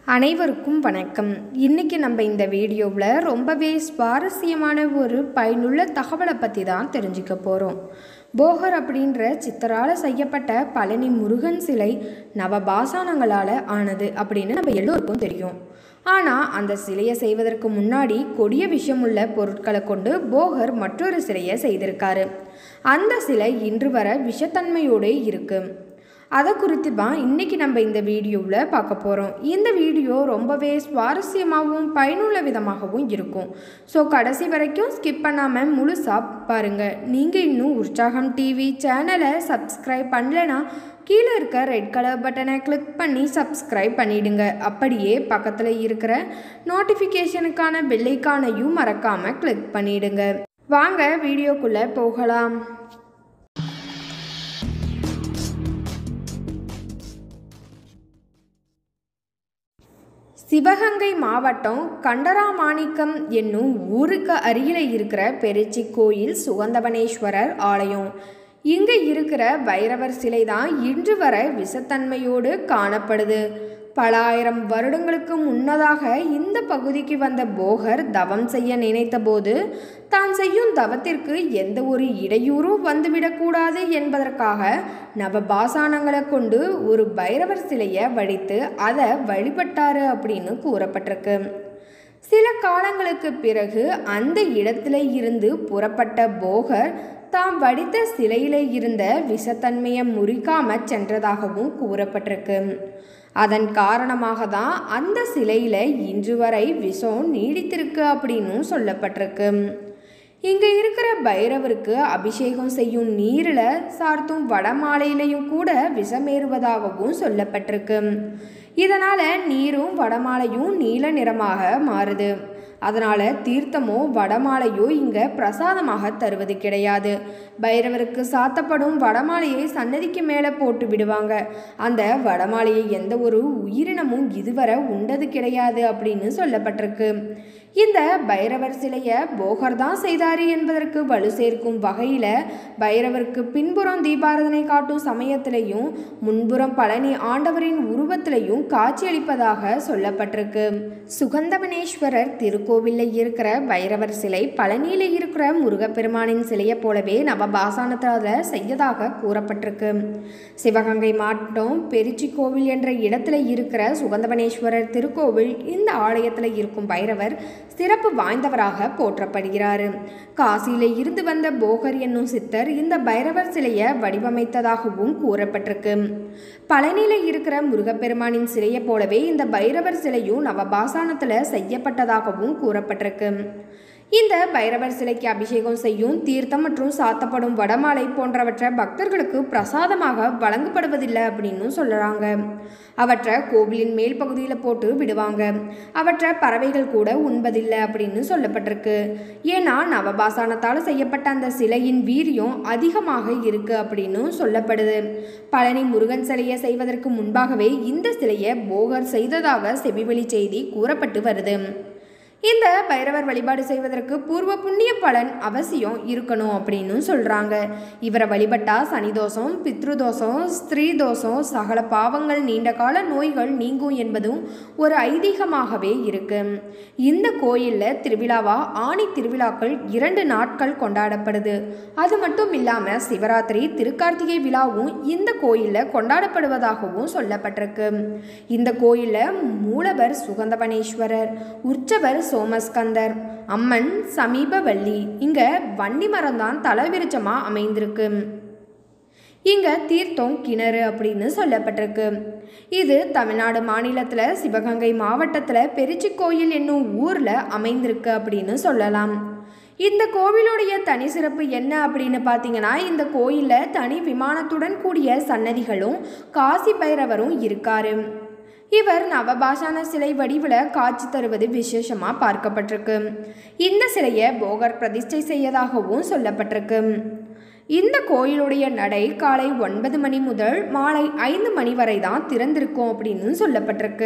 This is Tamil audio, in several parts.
அனைவருக்கும் வணக்கம் இன்றைக்கி நம்ம இந்த வீடியோவில் ரொம்பவே சுவாரஸ்யமான ஒரு பயனுள்ள தகவலை பற்றி தான் தெரிஞ்சுக்க போகிறோம் போகர் அப்படின்ற சித்தரால் செய்யப்பட்ட பழனி முருகன் சிலை நவபாசானங்களால் ஆனது அப்படின்னு நம்ம எல்லோருக்கும் தெரியும் ஆனால் அந்த சிலையை செய்வதற்கு முன்னாடி கொடிய விஷமுள்ள பொருட்களை கொண்டு போகர் மற்றொரு சிலையை செய்திருக்காரு அந்த சிலை இன்று வர விஷத்தன்மையோடு இருக்குது அதை குறித்து தான் இன்றைக்கி நம்ம இந்த வீடியோவில் பார்க்க போகிறோம் இந்த வீடியோ ரொம்பவே சுவாரஸ்யமாகவும் பயனுள்ள விதமாகவும் இருக்கும் ஸோ கடைசி வரைக்கும் ஸ்கிப் பண்ணாமல் முழுசாக பாருங்கள் நீங்கள் இன்னும் உற்சாகம் டிவி சேனலை சப்ஸ்கிரைப் பண்ணலைன்னா கீழே இருக்க ரெட் கலர் பட்டனை கிளிக் பண்ணி சப்ஸ்கிரைப் பண்ணிடுங்க அப்படியே பக்கத்தில் இருக்கிற நோட்டிஃபிகேஷனுக்கான பெல்லைக்கானையும் மறக்காமல் கிளிக் பண்ணிடுங்க வாங்க வீடியோக்குள்ளே போகலாம் சிவகங்கை மாவட்டம் கண்டராமாணிக்கம் என்னும் ஊருக்கு அருகில் இருக்கிற பெருச்சி கோயில் சுகந்தவனேஸ்வரர் ஆலயம் இங்கே இருக்கிற பைரவர் சிலை தான் இன்று வரை விஷத்தன்மையோடு காணப்படுது பல ஆயிரம் வருடங்களுக்கு முன்னதாக இந்த பகுதிக்கு வந்த போகர் தவம் செய்ய நினைத்தபோது தான் செய்யும் தவத்திற்கு எந்த ஒரு இடையூறும் வந்துவிடக்கூடாது என்பதற்காக நவபாசானங்களை கொண்டு ஒரு பைரவர் சிலையை வடித்து அதை வழிபட்டாரு அப்படின்னு கூறப்பட்டிருக்கு சில காலங்களுக்கு பிறகு அந்த இடத்துல இருந்து புறப்பட்ட போகர் தாம் வடித்த சிலையில இருந்த விஷத்தன்மையை முறிக்காம சென்றதாகவும் கூறப்பட்டிருக்கு அதன் காரணமாக தான் அந்த சிலையில இன்று வரை விஷம் நீடித்திருக்கு அப்படின்னும் சொல்லப்பட்டிருக்கு இங்கே இருக்கிற பைரவருக்கு அபிஷேகம் செய்யும் நீரில் சார்த்தும் வடமாலையிலையும் கூட விஷமேறுவதாகவும் சொல்லப்பட்டிருக்கு இதனால் நீரும் வடமாலையும் நீல நிறமாக மாறுது அதனால் தீர்த்தமோ வடமாலையோ இங்கே பிரசாதமாக தருவது கிடையாது பைரவருக்கு சாத்தப்படும் வடமாலையை சன்னதிக்கு மேலே போட்டு விடுவாங்க அந்த வடமாலையை எந்த ஒரு உயிரினமும் இதுவரை உண்டது கிடையாது அப்படின்னு சொல்லப்பட்டிருக்கு இந்த பைரவர் சிலையை போகர் தான் செய்தார் என்பதற்கு வலு சேர்க்கும் வகையில் பைரவருக்கு பின்புறம் தீபாரதனை காட்டும் சமயத்திலையும் முன்புறம் பழனி ஆண்டவரின் உருவத்திலையும் காட்சியளிப்பதாக சொல்லப்பட்டிருக்கு சுகந்தவனேஸ்வரர் திருக்கோவிலில் இருக்கிற பைரவர் சிலை பழனியில் இருக்கிற முருகப்பெருமானின் சிலையை போலவே நவபாசானத்தால் செய்யதாக கூறப்பட்டிருக்கு சிவகங்கை மாவட்டம் பெருச்சி கோவில் என்ற இடத்துல இருக்கிற சுகந்தவனேஸ்வரர் திருக்கோவில் இந்த ஆலயத்தில் இருக்கும் பைரவர் சிறப்பு வாய்ந்தவராக போற்றப்படுகிறார் காசியில இருந்து வந்த போகர் என்னும் சித்தர் இந்த பைரவர் சிலையை வடிவமைத்ததாகவும் கூறப்பட்டிருக்கு பழனியில் இருக்கிற முருகப்பெருமானின் சிலையை போலவே இந்த பைரவர் சிலையும் நவபாசானத்தில் செய்யப்பட்டதாகவும் கூறப்பட்டிருக்கு இந்த பைரவர் சிலைக்கு அபிஷேகம் செய்யும் தீர்த்தம் மற்றும் சாத்தப்படும் வடமாலை போன்றவற்றை பக்தர்களுக்கு பிரசாதமாக வழங்கப்படுவதில்லை அப்படின்னு சொல்கிறாங்க அவற்றை கோவிலின் மேல் பகுதியில் போட்டு விடுவாங்க அவற்றை பறவைகள் கூட உண்பதில்லை அப்படின்னு சொல்லப்பட்டிருக்கு ஏன்னா நவபாசானத்தால் செய்யப்பட்ட அந்த சிலையின் வீரியம் அதிகமாக இருக்கு அப்படின்னு சொல்லப்படுது பழனி முருகன் சிலையை செய்வதற்கு முன்பாகவே இந்த சிலையை போகர் செய்ததாக செவிவெளி செய்தி கூறப்பட்டு வருது இந்த பைரவர் வழிபாடு செய்வதற்கு பூர்வ புண்ணிய பலன் அவசியம் இருக்கணும் அப்படின்னு சொல்கிறாங்க இவரை வழிபட்டா சனிதோஷம் பித்ருதோஷம் ஸ்திரீ தோஷம் சகல பாவங்கள் நீண்ட கால நோய்கள் நீங்கும் என்பதும் ஒரு ஐதீகமாகவே இருக்கு இந்த கோயிலில் திருவிழாவா ஆணி திருவிழாக்கள் இரண்டு நாட்கள் கொண்டாடப்படுது அது மட்டும் இல்லாமல் சிவராத்திரி திருக்கார்த்திகை விழாவும் இந்த கோயிலில் கொண்டாடப்படுவதாகவும் சொல்லப்பட்டிருக்கு இந்த கோயிலில் மூலவர் சுகந்தவனேஸ்வரர் உற்சவர் சோமஸ்கந்தர் அம்மன் சமீபவல்லி இங்கே வண்டி மரம் தான் தலைவிருச்சமாக அமைந்திருக்கு இங்கே தீர்த்தம் கிணறு அப்படின்னு சொல்லப்பட்டிருக்கு இது தமிழ்நாடு மாநிலத்தில் சிவகங்கை மாவட்டத்தில் பெருச்சி கோயில் என்னும் ஊரில் அமைந்திருக்கு அப்படின்னு சொல்லலாம் இந்த கோவிலுடைய தனி சிறப்பு என்ன அப்படின்னு பார்த்தீங்கன்னா இந்த கோயிலில் தனி விமானத்துடன் கூடிய சன்னதிகளும் காசி பைரவரும் இருக்காரு இவர் நவபாஷான சிலை வடிவில் காட்சி தருவது விசேஷமாக பார்க்கப்பட்டிருக்கு இந்த சிலையை போகர் பிரதிஷ்டை செய்யதாகவும் சொல்லப்பட்டிருக்கு இந்த கோயிலுடைய நடை காலை ஒன்பது மணி முதல் மாலை ஐந்து மணி வரை தான் திறந்திருக்கும் அப்படின்னு சொல்லப்பட்டிருக்கு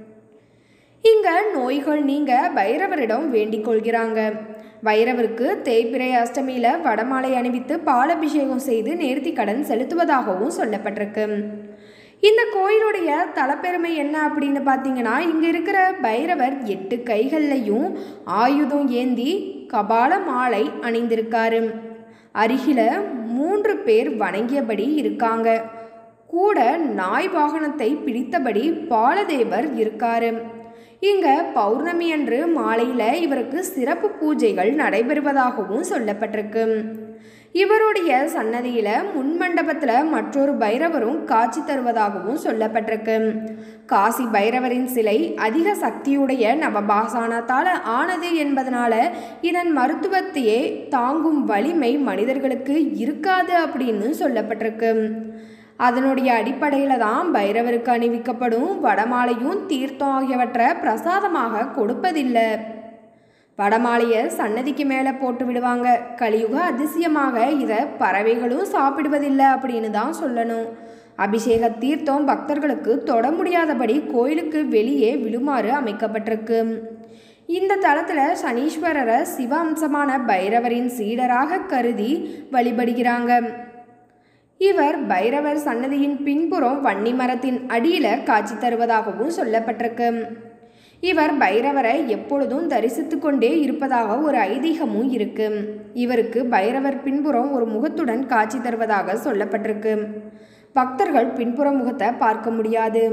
இங்கே நோய்கள் நீங்க பைரவரிடம் வேண்டிக் கொள்கிறாங்க பைரவருக்கு தேய்பிரை அஷ்டமியில் வடமாலை அணிவித்து பாலபிஷேகம் செய்து நேர்த்தி கடன் செலுத்துவதாகவும் சொல்லப்பட்டிருக்கு இந்த கோயிலுடைய தலப்பெருமை என்ன அப்படின்னு பார்த்தீங்கன்னா இங்கே இருக்கிற பைரவர் எட்டு கைகள்லையும் ஆயுதம் ஏந்தி கபால மாலை அணிந்திருக்காரு அருகில மூன்று பேர் வணங்கியபடி இருக்காங்க கூட நாய் வாகனத்தை பிடித்தபடி பாலதேவர் இருக்காரு இங்க பௌர்ணமி அன்று மாலையில் இவருக்கு சிறப்பு பூஜைகள் நடைபெறுவதாகவும் சொல்லப்பட்டிருக்கு இவருடைய சன்னதியில முன்மண்டபத்தில் மற்றொரு பைரவரும் காட்சி தருவதாகவும் சொல்லப்பட்டிருக்கு காசி பைரவரின் சிலை அதிக சக்தியுடைய நவபாசானத்தால் ஆனது என்பதனால இதன் மருத்துவத்தையே தாங்கும் வலிமை மனிதர்களுக்கு இருக்காது அப்படின்னு சொல்லப்பட்டிருக்கு அதனுடைய அடிப்படையில் தான் பைரவருக்கு அணிவிக்கப்படும் வடமாலையும் தீர்த்தம் ஆகியவற்றை பிரசாதமாக கொடுப்பதில்லை வடமாலையை சன்னதிக்கு மேலே போட்டு விடுவாங்க கலியுக அதிசயமாக இதை பறவைகளும் சாப்பிடுவதில்லை அப்படின்னு தான் சொல்லணும் அபிஷேக தீர்த்தம் பக்தர்களுக்கு தொட முடியாதபடி கோயிலுக்கு வெளியே விழுமாறு அமைக்கப்பட்டிருக்கு இந்த தளத்தில் சனீஸ்வரரை சிவ அம்சமான பைரவரின் சீடராக கருதி வழிபடுகிறாங்க இவர் பைரவர் சன்னதியின் பின்புறம் வன்னி மரத்தின் அடியில் காட்சி தருவதாகவும் சொல்லப்பட்டிருக்கு இவர் பைரவரை எப்பொழுதும் தரிசித்து கொண்டே இருப்பதாக ஒரு ஐதீகமும் இருக்கு இவருக்கு பைரவர் பின்புறம் ஒரு முகத்துடன் காட்சி தருவதாக சொல்லப்பட்டிருக்கு பக்தர்கள் பின்புற முகத்தை பார்க்க முடியாது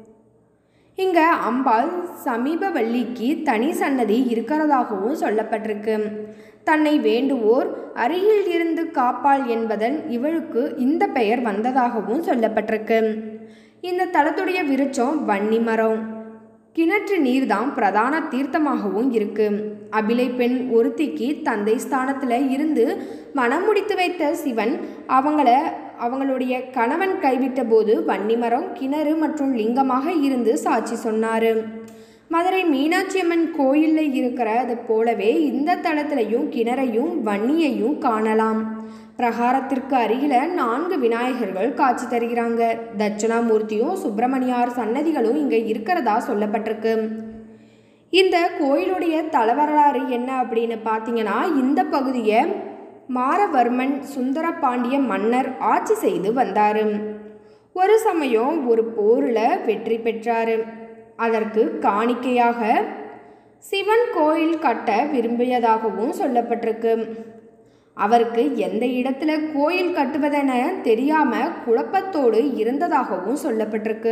இங்க அம்பாள் சமீபவல்லிக்கு தனி சன்னதி இருக்கிறதாகவும் சொல்லப்பட்டிருக்கு தன்னை வேண்டுவோர் அருகில் இருந்து காப்பாள் என்பதன் இவளுக்கு இந்த பெயர் வந்ததாகவும் சொல்லப்பட்டிருக்கு இந்த தலத்துடைய விருட்சம் வன்னி மரம் கிணற்று நீர்தான் பிரதான தீர்த்தமாகவும் இருக்கு அபிலை பெண் ஒருத்திக்கு தந்தை ஸ்தானத்தில் இருந்து மனம் முடித்து வைத்த சிவன் அவங்கள அவங்களுடைய கணவன் கைவிட்ட போது வன்னிமரம் கிணறு மற்றும் லிங்கமாக இருந்து சாட்சி சொன்னார் மதுரை மீனாட்சி அம்மன் கோயிலில் இருக்கிறது போலவே இந்த தளத்திலையும் கிணறையும் வன்னியையும் காணலாம் பிரகாரத்திற்கு அருகில நான்கு விநாயகர்கள் காட்சி தருகிறாங்க தட்சிணாமூர்த்தியும் சுப்பிரமணியார் சன்னதிகளும் இங்கே இருக்கிறதா சொல்லப்பட்டிருக்கு இந்த கோயிலுடைய தலவரலாறு என்ன அப்படின்னு பார்த்தீங்கன்னா இந்த பகுதியை மாரவர்மன் சுந்தர பாண்டிய மன்னர் ஆட்சி செய்து வந்தார் ஒரு சமயம் ஒரு போரில் வெற்றி பெற்றார் அதற்கு காணிக்கையாக சிவன் கோயில் கட்ட விரும்பியதாகவும் சொல்லப்பட்டிருக்கு அவருக்கு எந்த இடத்துல கோயில் கட்டுவதென தெரியாம குழப்பத்தோடு இருந்ததாகவும் சொல்லப்பட்டிருக்கு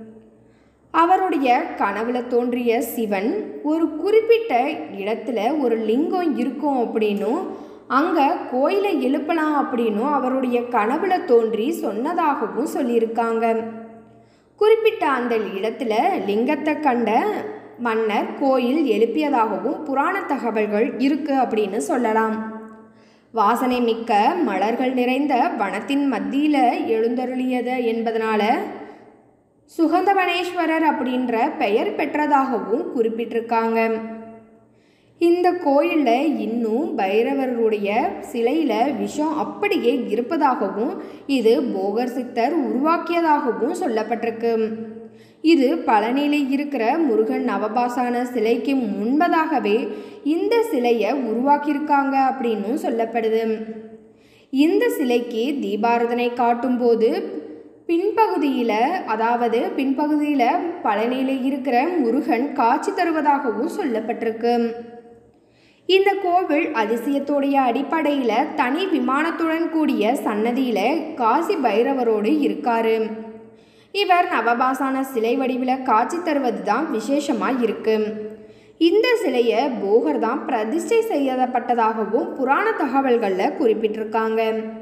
அவருடைய கனவுல தோன்றிய சிவன் ஒரு குறிப்பிட்ட இடத்துல ஒரு லிங்கம் இருக்கும் அப்படின்னும் அங்கே கோயிலை எழுப்பலாம் அப்படின்னும் அவருடைய கனவுல தோன்றி சொன்னதாகவும் சொல்லியிருக்காங்க குறிப்பிட்ட அந்த இடத்துல லிங்கத்தை கண்ட மன்னர் கோயில் எழுப்பியதாகவும் புராண தகவல்கள் இருக்கு அப்படின்னு சொல்லலாம் வாசனை மிக்க மலர்கள் நிறைந்த வனத்தின் மத்தியில் எழுந்தருளியது என்பதனால சுகந்தவனேஸ்வரர் அப்படின்ற பெயர் பெற்றதாகவும் குறிப்பிட்டிருக்காங்க இந்த கோயிலில் இன்னும் பைரவருடைய சிலையில் விஷம் அப்படியே இருப்பதாகவும் இது போகர் சித்தர் உருவாக்கியதாகவும் சொல்லப்பட்டிருக்கு இது பழனியில் இருக்கிற முருகன் நவபாசான சிலைக்கு முன்பதாகவே இந்த சிலையை உருவாக்கியிருக்காங்க அப்படின்னும் சொல்லப்படுது இந்த சிலைக்கு தீபாரதனை காட்டும்போது பின்பகுதியில் அதாவது பின்பகுதியில் பழனியில் இருக்கிற முருகன் காட்சி தருவதாகவும் சொல்லப்பட்டிருக்கு இந்த கோவில் அதிசயத்துடைய அடிப்படையில் தனி விமானத்துடன் கூடிய சன்னதியில் காசி பைரவரோடு இருக்காரு இவர் நவபாசான சிலை வடிவில் காட்சி தருவது தான் விசேஷமாக இருக்கு இந்த சிலையை போகர் தான் பிரதிஷ்டை செய்யப்பட்டதாகவும் புராண தகவல்களில் குறிப்பிட்டிருக்காங்க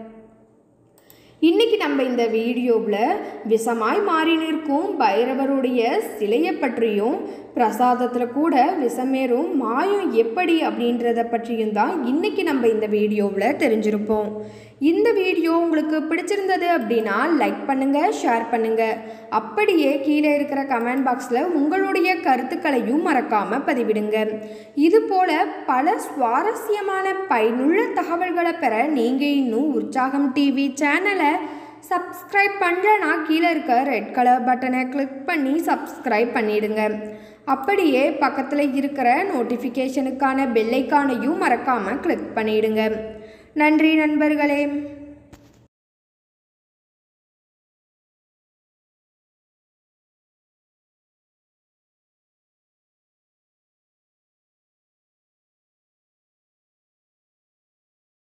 இன்னைக்கு நம்ம இந்த வீடியோவில் விஷமாய் மாறி நிற்கும் பைரவருடைய சிலையை பற்றியும் பிரசாதத்தில் கூட விஷமேறும் மாயம் எப்படி அப்படின்றத பற்றியும் தான் இன்னைக்கு நம்ம இந்த வீடியோவில் தெரிஞ்சிருப்போம் இந்த வீடியோ உங்களுக்கு பிடிச்சிருந்தது அப்படின்னா லைக் பண்ணுங்கள் ஷேர் பண்ணுங்கள் அப்படியே கீழே இருக்கிற கமெண்ட் பாக்ஸில் உங்களுடைய கருத்துக்களையும் மறக்காமல் பதிவிடுங்க இது போல பல சுவாரஸ்யமான பயனுள்ள தகவல்களை பெற நீங்கள் இன்னும் உற்சாகம் டிவி சேனலை சப்ஸ்கிரைப் பண்ணலனா கீழே இருக்க ரெட் கலர் பட்டனை கிளிக் பண்ணி சப்ஸ்கிரைப் பண்ணிடுங்க அப்படியே பக்கத்தில் இருக்கிற நோட்டிஃபிகேஷனுக்கான பெல்லைக்கானையும் மறக்காமல் கிளிக் பண்ணிடுங்க நன்றி நண்பர்களே